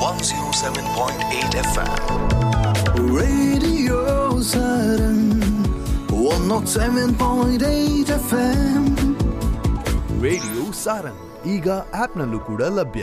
107.8 FM. Radio Saturn 107.8 FM radio Sarang ಈಗ ಆಪ್ನಲ್ಲೂ ಕೂಡ ಲಭ್ಯ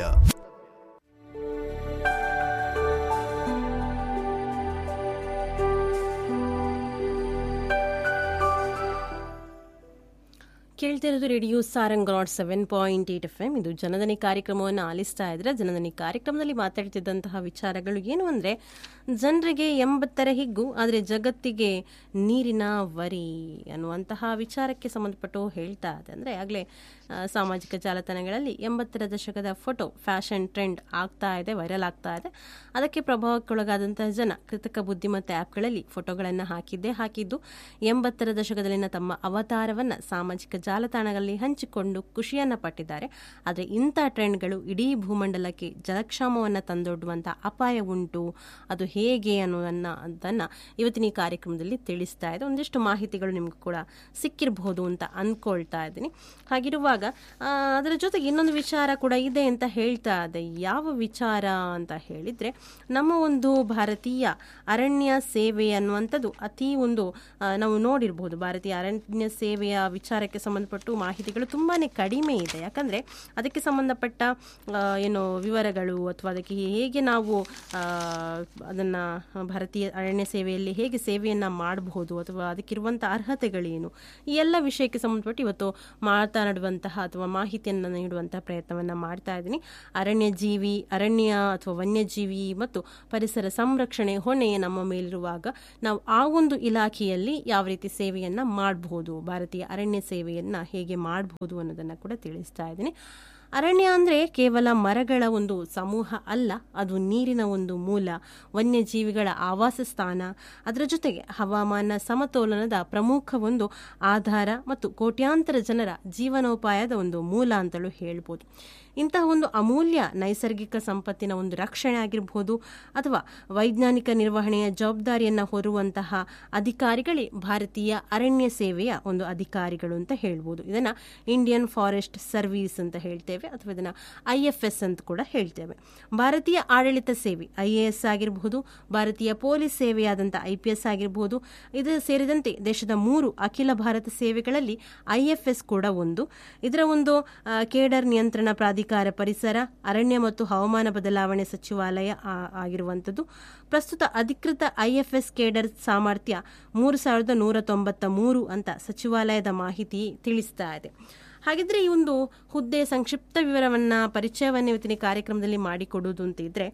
ಕೇಳ್ತಿರೋದು radio Sarang nought seven point eight F M ಇದು ಜನದನಿ ಕಾರ್ಯಕ್ರಮವನ್ನು ಆಲಿಸ್ತಾ ಇದ್ರೆ ಜನದನಿ ಕಾರ್ಯಕ್ರಮದಲ್ಲಿ ಮಾತಾಡ್ತಿದ್ದಂತಹ ವಿಚಾರಗಳು ಏನು ಅಂದರೆ ಜನರಿಗೆ ಎಂಬತ್ತರ ಹಿಗ್ಗು ಆದರೆ ಜಗತ್ತಿಗೆ ನೀರಿನ ವರಿ ಅನ್ನುವಂತಹ ವಿಚಾರಕ್ಕೆ ಸಂಬಂಧಪಟ್ಟು ಹೇಳ್ತಾ ಇದೆ ಅಂದರೆ ಆಗಲೇ ಸಾಮಾಜಿಕ ಜಾಲತಾಣಗಳಲ್ಲಿ ಎಂಬತ್ತರ ದಶಕದ ಫೋಟೋ ಫ್ಯಾಷನ್ ಟ್ರೆಂಡ್ ಆಗ್ತಾ ಇದೆ ವೈರಲ್ ಆಗ್ತಾ ಇದೆ ಅದಕ್ಕೆ ಪ್ರಭಾವಕ್ಕೊಳಗಾದಂತಹ ಜನ ಕೃತಕ ಬುದ್ಧಿಮತ್ತೆ ಆ್ಯಪ್ಗಳಲ್ಲಿ ಫೋಟೋಗಳನ್ನು ಹಾಕಿದ್ದೇ ಹಾಕಿದ್ದು ಎಂಬತ್ತರ ದಶಕದಲ್ಲಿನ ತಮ್ಮ ಅವತಾರವನ್ನು ಸಾಮಾಜಿಕ ಜಾಲತಾಣಗಳಲ್ಲಿ ಹಂಚಿಕೊಂಡು ಖುಷಿಯನ್ನ ಪಟ್ಟಿದ್ದಾರೆ ಆದರೆ ಇಂಥ ಟ್ರೆಂಡ್ಗಳು ಇಡೀ ಭೂಮಂಡಲಕ್ಕೆ ಜಲಕ್ಷಾಮವನ್ನು ತಂದೊಡ್ಡುವಂಥ ಅಪಾಯ ಉಂಟು ಅದು ಹೇಗೆ ಅನ್ನೋದನ್ನ ಅದನ್ನು ಇವತ್ತಿನ ಈ ಕಾರ್ಯಕ್ರಮದಲ್ಲಿ ತಿಳಿಸ್ತಾ ಇದೆ ಒಂದಿಷ್ಟು ಮಾಹಿತಿಗಳು ನಿಮ್ಗೆ ಕೂಡ ಸಿಕ್ಕಿರಬಹುದು ಅಂತ ಅಂದ್ಕೊಳ್ತಾ ಇದ್ದೀನಿ ಹಾಗಿರುವಾಗ ಆ, ಅದರ ಜೊತೆಗೆ ಇನ್ನೊಂದು ವಿಚಾರ ಕೂಡ ಇದೆ ಅಂತ ಹೇಳ್ತಾ ಇದೆ ಯಾವ ವಿಚಾರ ಅಂತ ಹೇಳಿದ್ರೆ ನಮ್ಮ ಒಂದು ಭಾರತೀಯ ಅರಣ್ಯ ಸೇವೆ ಅನ್ನುವಂಥದ್ದು ಅತಿ ಒಂದು ಆ, ನಾವು ನೋಡಿರ್ಬೋದು ಭಾರತೀಯ ಅರಣ್ಯ ಸೇವೆಯ ವಿಚಾರಕ್ಕೆ ಸಂಬಂಧಪಟ್ಟು ಮಾಹಿತಿಗಳು ತುಂಬಾನೇ ಕಡಿಮೆ ಇದೆ ಯಾಕಂದ್ರೆ ಅದಕ್ಕೆ ಸಂಬಂಧಪಟ್ಟ ಆ, ಏನು ವಿವರಗಳು ಅಥವಾ ಅದಕ್ಕೆ ಹೇಗೆ ನಾವು ಆ, ಅದನ್ನ ಭಾರತೀಯ ಅರಣ್ಯ ಸೇವೆಯಲ್ಲಿ ಹೇಗೆ ಸೇವೆಯನ್ನ ಮಾಡಬಹುದು ಅಥವಾ ಅದಕ್ಕಿರುವಂತಹ ಅರ್ಹತೆಗಳೇನು ಈ ಎಲ್ಲ ವಿಷಯಕ್ಕೆ ಸಂಬಂಧಪಟ್ಟು ಇವತ್ತು ಮಾತನಾಡುವಂತಹ ಅಥವಾ ಮಾಹಿತಿಯನ್ನು ನೀಡುವಂತಹ ಪ್ರಯತ್ನವನ್ನ ಮಾಡ್ತಾ ಇದ್ದೀನಿ ಅರಣ್ಯ ಜೀವಿ ಅರಣ್ಯ ಅಥವಾ ವನ್ಯಜೀವಿ ಮತ್ತು ಪರಿಸರ ಸಂರಕ್ಷಣೆ ಹೊಣೆ ನಮ್ಮ ಮೇಲಿರುವಾಗ ನಾವು ಆ ಒಂದು ಇಲಾಖೆಯಲ್ಲಿ ಯಾವ ರೀತಿ ಸೇವೆಯನ್ನ ಮಾಡಬಹುದು ಭಾರತೀಯ ಅರಣ್ಯ ಸೇವೆಯನ್ನ ಹೇಗೆ ಮಾಡಬಹುದು ಅನ್ನೋದನ್ನ ಕೂಡ ತಿಳಿಸ್ತಾ ಇದ್ದೀನಿ ಅರಣ್ಯ ಅಂದರೆ ಕೇವಲ ಮರಗಳ ಒಂದು ಸಮೂಹ ಅಲ್ಲ ಅದು ನೀರಿನ ಒಂದು ಮೂಲ ವನ್ಯಜೀವಿಗಳ ಆವಾಸ ಸ್ಥಾನ ಅದರ ಜೊತೆಗೆ ಹವಾಮಾನ ಸಮತೋಲನದ ಪ್ರಮುಖ ಒಂದು ಆಧಾರ ಮತ್ತು ಕೋಟ್ಯಾಂತರ ಜನರ ಜೀವನೋಪಾಯದ ಒಂದು ಮೂಲ ಅಂತಲೂ ಹೇಳ್ಬೋದು ಇಂತಹ ಒಂದು ಅಮೂಲ್ಯ ನೈಸರ್ಗಿಕ ಸಂಪತ್ತಿನ ಒಂದು ರಕ್ಷಣೆ ಆಗಿರಬಹುದು ಅಥವಾ ವೈಜ್ಞಾನಿಕ ನಿರ್ವಹಣೆಯ ಜವಾಬ್ದಾರಿಯನ್ನು ಹೊರುವಂತಹ ಅಧಿಕಾರಿಗಳೇ ಭಾರತೀಯ ಅರಣ್ಯ ಸೇವೆಯ ಒಂದು ಅಧಿಕಾರಿಗಳು ಅಂತ ಹೇಳ್ಬೋದು ಇದನ್ನ ಇಂಡಿಯನ್ ಫಾರೆಸ್ಟ್ ಸರ್ವಿಸ್ ಅಂತ ಹೇಳ್ತೇವೆ ಅಥವಾ ಇದನ್ನ ಐ ಎಫ್ ಎಸ್ ಅಂತ ಕೂಡ ಹೇಳ್ತೇವೆ ಭಾರತೀಯ ಆಡಳಿತ ಸೇವೆ ಐ ಎ ಎಸ್ ಆಗಿರಬಹುದು ಭಾರತೀಯ ಪೊಲೀಸ್ ಸೇವೆಯಾದಂಥ ಐ ಪಿ ಎಸ್ ಆಗಿರಬಹುದು ಇದು ಸೇರಿದಂತೆ ದೇಶದ ಮೂರು ಅಖಿಲ ಭಾರತ ಸೇವೆಗಳಲ್ಲಿ ಐ ಎಫ್ ಎಸ್ ಕೂಡ ಒಂದು ಇದರ ಒಂದು ಆ, ಕೇಡರ್ ನಿಯಂತ್ರಣ ಪ್ರಾಧಿಕಾರ ಪರಿಸರ ಅರಣ್ಯ ಮತ್ತು ಹವಾಮಾನ ಬದಲಾವಣೆ ಸಚಿವಾಲಯ ಆ- ಆಗಿರುವಂಥದ್ದು ಪ್ರಸ್ತುತ ಅಧಿಕೃತ ಐಎಫ್ಎಸ್ ಕೇಡರ್ ಸಾಮರ್ಥ್ಯ ಮೂರು ಸಾವಿರದ ನೂರ ತೊಂಬತ್ತ ಮೂರು ಅಂತ ಸಚಿವಾಲಯದ ಮಾಹಿತಿ ತಿಳಿಸ್ತಾ ಇದೆ ಹಾಗಿದ್ರೆ ಈ ಒಂದು ಹುದ್ದೆ ಸಂಕ್ಷಿಪ್ತ ವಿವರವನ್ನ ಪರಿಚಯವನ್ನ ಇವತ್ತಿನ ಕಾರ್ಯಕ್ರಮದಲ್ಲಿ ಮಾಡಿಕೊಡುವುದು ಅಂತ ಇದ್ರೆ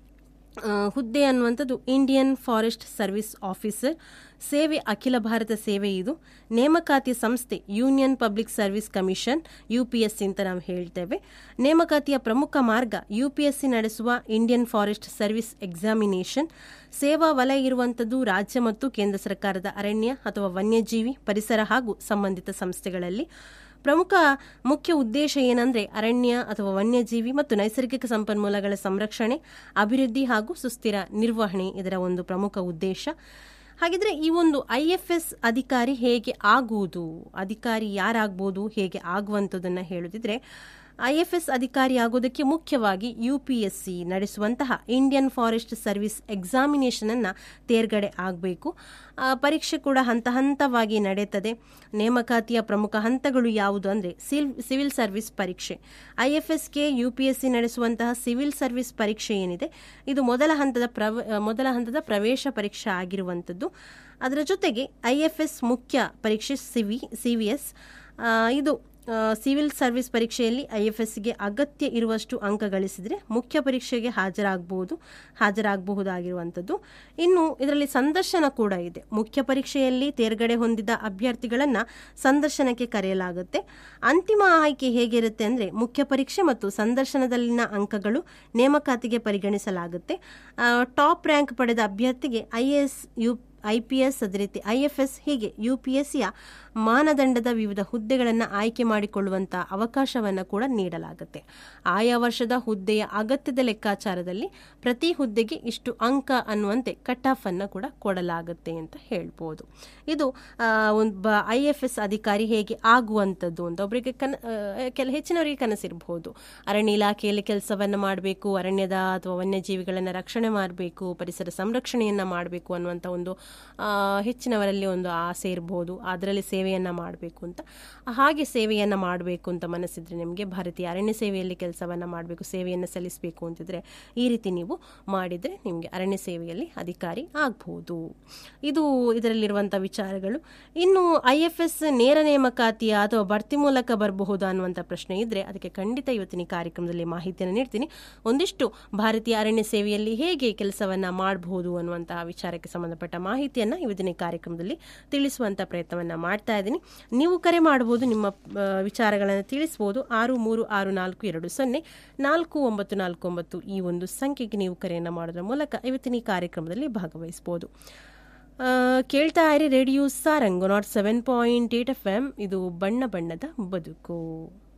ಆ, ಹುದ್ದೆ ಅನ್ನುವಂಥದ್ದು ಇಂಡಿಯನ್ ಫಾರೆಸ್ಟ್ ಸರ್ವಿಸ್ ಆಫೀಸರ್ ಸೇವೆ ಅಖಿಲ ಭಾರತ ಸೇವೆ ಇದು ನೇಮಕಾತಿ ಸಂಸ್ಥೆ union public service commission UPSC ಅಂತ ನಾವು ಹೇಳ್ತೇವೆ ನೇಮಕಾತಿಯ ಪ್ರಮುಖ ಮಾರ್ಗ ಯುಪಿಎಸ್ಸಿ ನಡೆಸುವ ಇಂಡಿಯನ್ ಫಾರೆಸ್ಟ್ ಸರ್ವಿಸ್ ಎಕ್ಸಾಮಿನೇಷನ್ ಸೇವಾ ವಲಯ ಇರುವಂಥದ್ದು ರಾಜ್ಯ ಮತ್ತು ಕೇಂದ್ರ ಸರ್ಕಾರದ ಅರಣ್ಯ ಅಥವಾ ವನ್ಯಜೀವಿ ಪರಿಸರ ಹಾಗೂ ಸಂಬಂಧಿತ ಸಂಸ್ಥೆಗಳಲ್ಲಿ ಪ್ರಮುಖ ಮುಖ್ಯ ಉದ್ದೇಶ ಏನಂದ್ರೆ ಅರಣ್ಯ ಅಥವಾ ವನ್ಯಜೀವಿ ಮತ್ತು ನೈಸರ್ಗಿಕ ಸಂಪನ್ಮೂಲಗಳ ಸಂರಕ್ಷಣೆ ಅಭಿವೃದ್ಧಿ ಹಾಗೂ ಸುಸ್ಥಿರ ನಿರ್ವಹಣೆ ಇದರ ಒಂದು ಪ್ರಮುಖ ಉದ್ದೇಶ ಹಾಗಿದ್ರೆ ಈ ಒಂದು ಐ ಎಫ್ ಎಸ್ ಅಧಿಕಾರಿ ಹೇಗೆ ಆಗುವುದು ಅಧಿಕಾರಿ ಯಾರಾಗ್ಬೋದು ಹೇಗೆ ಆಗುವಂಥದ್ದನ್ನ ಹೇಳುತ್ತಿದ್ರೆ ಐ ಎಫ್ ಎಸ್ ಅಧಿಕಾರಿ ಆಗೋದಕ್ಕೆ ಮುಖ್ಯವಾಗಿ ಯು ಪಿ ಎಸ್ ಸಿ ನಡೆಸುವಂತಹ ಇಂಡಿಯನ್ ಫಾರೆಸ್ಟ್ ಸರ್ವಿಸ್ ಎಕ್ಸಾಮಿನೇಷನ್ ಅನ್ನ ತೇರ್ಗಡೆ ಆಗಬೇಕು ಪರೀಕ್ಷೆ ಕೂಡ ಹಂತ ಹಂತವಾಗಿ ನಡೆಯುತ್ತದೆ ನೇಮಕಾತಿಯ ಪ್ರಮುಖ ಹಂತಗಳು ಯಾವುದು ಅಂದರೆ ಸಿಲ್ ಸಿವಿಲ್ ಸರ್ವಿಸ್ ಪರೀಕ್ಷೆ ಐ ಎಫ್ ಎಸ್ಗೆ ಯು ಪಿ ಎಸ್ ಸಿ ನಡೆಸುವಂತಹ ಸಿವಿಲ್ ಸರ್ವಿಸ್ ಪರೀಕ್ಷೆ ಏನಿದೆ ಇದು ಮೊದಲ ಹಂತದ ಪ್ರವ ಮೊದಲ ಹಂತದ ಪ್ರವೇಶ ಪರೀಕ್ಷೆ ಆಗಿರುವಂಥದ್ದು ಅದರ ಜೊತೆಗೆ ಐ ಎಫ್ ಎಸ್ ಮುಖ್ಯ ಪರೀಕ್ಷೆ ಸಿವಿ ಸಿ ವಿ ಎಸ್ ಇದು ಆ, ಸಿವಿಲ್ ಸರ್ವಿಸ್ ಪರೀಕ್ಷೆಯಲ್ಲಿ ಐ ಎಫ್ ಎಸ್ಗೆ ಅಗತ್ಯ ಇರುವಷ್ಟು ಅಂಕ ಗಳಿಸಿದರೆ ಮುಖ್ಯ ಪರೀಕ್ಷೆಗೆ ಹಾಜರಾಗಬಹುದು ಹಾಜರಾಗಬಹುದಾಗಿರುವಂಥದ್ದು ಇನ್ನು ಇದರಲ್ಲಿ ಸಂದರ್ಶನ ಕೂಡ ಇದೆ ಮುಖ್ಯ ಪರೀಕ್ಷೆಯಲ್ಲಿ ತೇರ್ಗಡೆ ಹೊಂದಿದ ಅಭ್ಯರ್ಥಿಗಳನ್ನ ಸಂದರ್ಶನಕ್ಕೆ ಕರೆಯಲಾಗುತ್ತೆ ಅಂತಿಮ ಆಯ್ಕೆ ಹೇಗಿರುತ್ತೆ ಅಂದರೆ ಮುಖ್ಯ ಪರೀಕ್ಷೆ ಮತ್ತು ಸಂದರ್ಶನದಲ್ಲಿನ ಅಂಕಗಳು ನೇಮಕಾತಿಗೆ ಪರಿಗಣಿಸಲಾಗುತ್ತೆ ಆ, ಟಾಪ್ ರ್ಯಾಂಕ್ ಪಡೆದ ಅಭ್ಯರ್ಥಿಗೆ I S U I P S ಅದೇ ರೀತಿ ಐ ಎಫ್ ಎಸ್ ಹೀಗೆ ಯು ಪಿ ಎಸ್ ಯ ಮಾನದಂಡದ ವಿವಿಧ ಹುದ್ದೆಗಳನ್ನು ಆಯ್ಕೆ ಮಾಡಿಕೊಳ್ಳುವಂಥ ಅವಕಾಶವನ್ನು ಕೂಡ ನೀಡಲಾಗುತ್ತೆ ಆಯಾ ವರ್ಷದ ಹುದ್ದೆಯ ಅಗತ್ಯದ ಲೆಕ್ಕಾಚಾರದಲ್ಲಿ ಪ್ರತಿ ಹುದ್ದೆಗೆ ಇಷ್ಟು ಅಂಕ ಅನ್ನುವಂತೆ ಕಟ್ ಆಫ್ ಅನ್ನು ಕೂಡ ಕೊಡಲಾಗುತ್ತೆ ಅಂತ ಹೇಳ್ಬೋದು ಇದು ಒಬ್ಬ ಐ ಎಫ್ ಎಸ್ ಅಧಿಕಾರಿ ಹೇಗೆ ಆಗುವಂಥದ್ದು ಅಂತ ಒಬ್ಬರಿಗೆ ಕನ ಆ, ಕೆಲ ಹೆಚ್ಚಿನವರಿಗೆ ಕನಸಿರಬಹುದು ಅರಣ್ಯ ಇಲಾಖೆಯಲ್ಲಿ ಕೆಲಸವನ್ನು ಮಾಡಬೇಕು ಅರಣ್ಯದ ಅಥವಾ ವನ್ಯಜೀವಿಗಳನ್ನು ರಕ್ಷಣೆ ಮಾಡಬೇಕು ಪರಿಸರ ಸಂರಕ್ಷಣೆಯನ್ನು ಮಾಡಬೇಕು ಅನ್ನುವಂಥ ಒಂದು ಆ, ಹೆಚ್ಚಿನವರಲ್ಲಿ ಒಂದು ಆಸೆ ಇರಬಹುದು ಅದರಲ್ಲಿ ಸೇವೆಯನ್ನು ಮಾಡಬೇಕು ಅಂತ ಹಾಗೆ ಸೇವೆಯನ್ನು ಮಾಡಬೇಕು ಅಂತ ಮನಸ್ಸಿದ್ರೆ ನಿಮಗೆ ಭಾರತೀಯ ಅರಣ್ಯ ಸೇವೆಯಲ್ಲಿ ಕೆಲಸವನ್ನು ಮಾಡಬೇಕು ಸೇವೆಯನ್ನು ಸಲ್ಲಿಸಬೇಕು ಅಂತಿದ್ರೆ ಈ ರೀತಿ ನೀವು ಮಾಡಿದರೆ ನಿಮಗೆ ಅರಣ್ಯ ಸೇವೆಯಲ್ಲಿ ಅಧಿಕಾರಿ ಆಗಬಹುದು ಇದು ಇದರಲ್ಲಿರುವಂಥ ವಿಚಾರಗಳು ಇನ್ನು ಐ ಎಫ್ ಎಸ್ ನೇರ ನೇಮಕಾತಿಯ ಅಥವಾ ಬಡ್ತಿ ಮೂಲಕ ಬರಬಹುದಾ ಅನ್ನುವಂಥ ಪ್ರಶ್ನೆ ಇದ್ರೆ ಅದಕ್ಕೆ ಖಂಡಿತ ಇವತ್ತಿನ ಈ ಕಾರ್ಯಕ್ರಮದಲ್ಲಿ ಮಾಹಿತಿಯನ್ನು ನೀಡ್ತೀನಿ ಒಂದಿಷ್ಟು ಭಾರತೀಯ ಅರಣ್ಯ ಸೇವೆಯಲ್ಲಿ ಹೇಗೆ ಕೆಲಸವನ್ನ ಮಾಡಬಹುದು ಅನ್ನುವಂತಹ ವಿಚಾರಕ್ಕೆ ಸಂಬಂಧಪಟ್ಟ ಮಾಹಿತಿಯನ್ನ ಇವತ್ತಿನ ಈ ಕಾರ್ಯಕ್ರಮದಲ್ಲಿ ತಿಳಿಸುವಂತ ಪ್ರಯತ್ನವನ್ನ ಮಾಡ್ತಾ ಇದ್ದೀನಿ ನೀವು ಕರೆ ಮಾಡಬಹುದು ನಿಮ್ಮ ಆ, ವಿಚಾರಗಳನ್ನು ತಿಳಿಸಬಹುದು ಆರು ಮೂರು ಆರು ನಾಲ್ಕು ಎರಡು ಸೊನ್ನೆ ನಾಲ್ಕು ಒಂಬತ್ತು ನಾಲ್ಕು ಒಂಬತ್ತು ಈ ಒಂದು ಸಂಖ್ಯೆಗೆ ನೀವು ಕರೆಯನ್ನು ಮಾಡೋದ್ರ ಮೂಲಕ ಇವತ್ತಿನ ಈ ಕಾರ್ಯಕ್ರಮದಲ್ಲಿ ಭಾಗವಹಿಸಬಹುದು ಆ, ಕೇಳ್ತಾ ಇರಿ radio Sarang nought seven point eight F M ಇದು ಬಣ್ಣ ಬಣ್ಣದ ಬದುಕು